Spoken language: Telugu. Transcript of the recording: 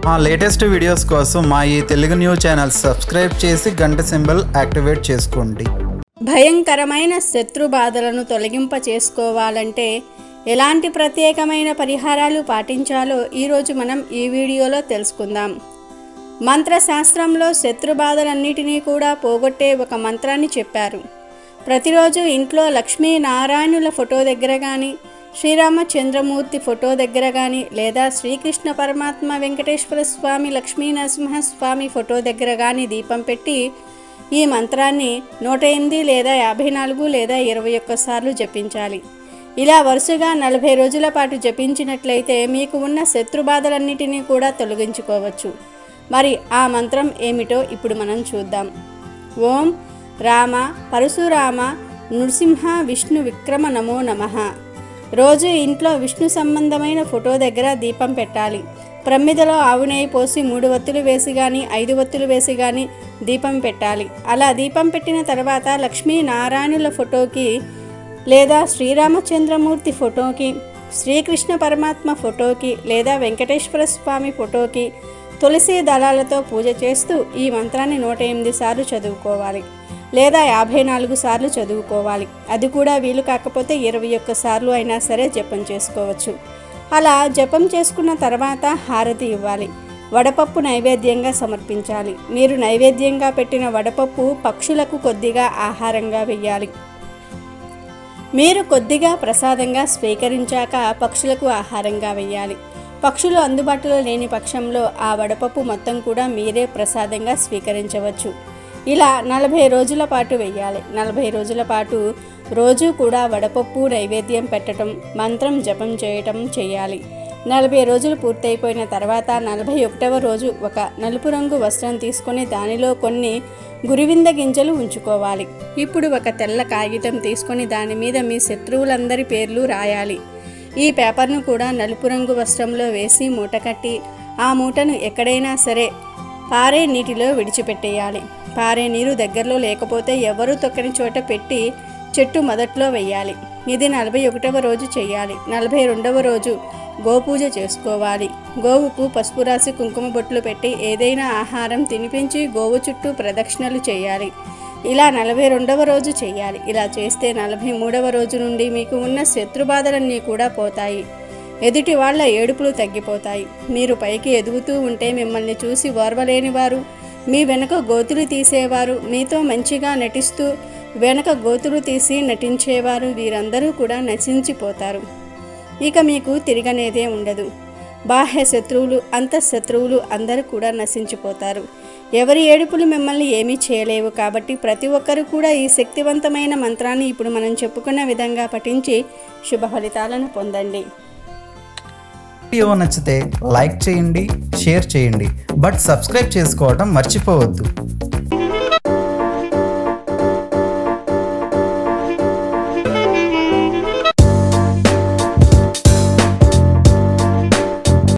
మా లేటెస్ట్ వీడియోస్ కోసం మా ఈ తెలుగు న్యూస్ ఛానల్ సబ్స్క్రైబ్ చేసి గంట సింబల్ యాక్టివేట్ చేసుకోండి భయంకరమైన శత్రు బాధలను తొలగింప చేసుకోవాలంటే ఎలాంటి ప్రత్యేకమైన పరిహారాలు పాటించాలో ఈరోజు మనం ఈ వీడియోలో తెలుసుకుందాం మంత్రశాస్త్రంలో శత్రు బాధలన్నిటినీ కూడా పోగొట్టే ఒక మంత్రాన్ని చెప్పారు ప్రతిరోజు ఇంట్లో లక్ష్మీనారాయణుల ఫోటో దగ్గర కానీ శ్రీరామచంద్రమూర్తి ఫోటో దగ్గర కానీ లేదా శ్రీకృష్ణ పరమాత్మ వెంకటేశ్వర స్వామి లక్ష్మీ నరసింహస్వామి ఫోటో దగ్గర కానీ దీపం పెట్టి ఈ మంత్రాన్ని నూట ఎనిమిది లేదా యాభై నాలుగు లేదా ఇరవై ఒక్కసార్లు జపించాలి ఇలా వరుసగా నలభై రోజుల పాటు జపించినట్లయితే మీకు ఉన్న శత్రు బాధలన్నిటినీ కూడా తొలగించుకోవచ్చు మరి ఆ మంత్రం ఏమిటో ఇప్పుడు మనం చూద్దాం ఓం రామ పరశురామ నృసింహ విష్ణు విక్రమ నమో నమః రోజు ఇంట్లో విష్ణు సంబంధమైన ఫోటో దగ్గర దీపం పెట్టాలి ప్రమిదలో ఆవు నెయ్యి పోసి మూడు వత్తులు వేసి కానీ ఐదు వత్తులు వేసి కానీ దీపం పెట్టాలి అలా దీపం పెట్టిన తర్వాత లక్ష్మీ నారాయణుల ఫోటోకి లేదా శ్రీరామచంద్రమూర్తి ఫోటోకి శ్రీకృష్ణ పరమాత్మ ఫోటోకి లేదా వెంకటేశ్వర స్వామి ఫోటోకి తులసి దళాలతో పూజ చేస్తూ ఈ మంత్రాన్ని నూట ఎనిమిది సార్లు చదువుకోవాలి లేదా యాభై నాలుగు సార్లు చదువుకోవాలి అది కూడా వీలు కాకపోతే ఇరవై ఒక్క సార్లు అయినా సరే జపం చేసుకోవచ్చు అలా జపం చేసుకున్న తర్వాత హారతి ఇవ్వాలి వడపప్పు నైవేద్యంగా సమర్పించాలి మీరు నైవేద్యంగా పెట్టిన వడపప్పు పక్షులకు కొద్దిగా ఆహారంగా వెయ్యాలి మీరు కొద్దిగా ప్రసాదంగా స్వీకరించాక పక్షులకు ఆహారంగా వెయ్యాలి పక్షులు అందుబాటులో లేని పక్షంలో ఆ వడపప్పు మొత్తం కూడా మీరే ప్రసాదంగా స్వీకరించవచ్చు ఇలా నలభై రోజుల పాటు వెయ్యాలి నలభై రోజుల పాటు రోజు కూడా వడపప్పు నైవేద్యం పెట్టడం మంత్రం జపం చేయటం చేయాలి నలభై రోజులు పూర్తయిపోయిన తర్వాత నలభై ఒకటవ రోజు ఒక నలుపు రంగు వస్త్రం తీసుకొని దానిలో కొన్ని గురివింద గింజలు ఉంచుకోవాలి ఇప్పుడు ఒక తెల్ల కాగితం తీసుకొని దాని మీద మీ శత్రువులందరి పేర్లు రాయాలి ఈ పేపర్ను కూడా నలుపు రంగు వస్త్రంలో వేసి మూట కట్టి ఆ మూటను ఎక్కడైనా సరే పారే నీటిలో విడిచిపెట్టేయాలి పారే నీరు దగ్గరలో లేకపోతే ఎవరు తొక్కని చోట పెట్టి చెట్టు మొదట్లో వెయ్యాలి ఇది నలభై ఒకటవ రోజు చేయాలి నలభై రెండవ రోజు గోపూజ చేసుకోవాలి గోవుకు పసుపు రాసి కుంకుమ బొట్లు పెట్టి ఏదైనా ఆహారం తినిపించి గోవు చుట్టూ ప్రదక్షిణలు చేయాలి ఇలా నలభై రెండవ రోజు చేయాలి ఇలా చేస్తే నలభై మూడవ రోజు నుండి మీకు ఉన్న శత్రు బాధలన్నీ కూడా పోతాయి ఎదుటి వాళ్ళ ఏడుపులు తగ్గిపోతాయి మీరు పైకి ఎదుగుతూ ఉంటే మిమ్మల్ని చూసి ఓర్వలేని వారు మీ వెనక గోతులు తీసేవారు మీతో మంచిగా నటిస్తూ వెనక గోతులు తీసి నటించేవారు వీరందరూ కూడా నశించిపోతారు ఇక మీకు తిరగనేదే ఉండదు బాహ్య శత్రువులు అంతఃశత్రువులు అందరూ కూడా నశించిపోతారు ఎవరి ఏడుపులు మిమ్మల్ని ఏమీ చేయలేవు కాబట్టి ప్రతి ఒక్కరూ కూడా ఈ శక్తివంతమైన మంత్రాన్ని ఇప్పుడు మనం చెప్పుకున్న విధంగా పఠించి శుభ ఫలితాలను పొందండి వీడియో నచ్చితే లైక్ చేయండి షేర్ చేయండి బట్ సబ్స్క్రైబ్ చేసుకోవడం మర్చిపోవద్దు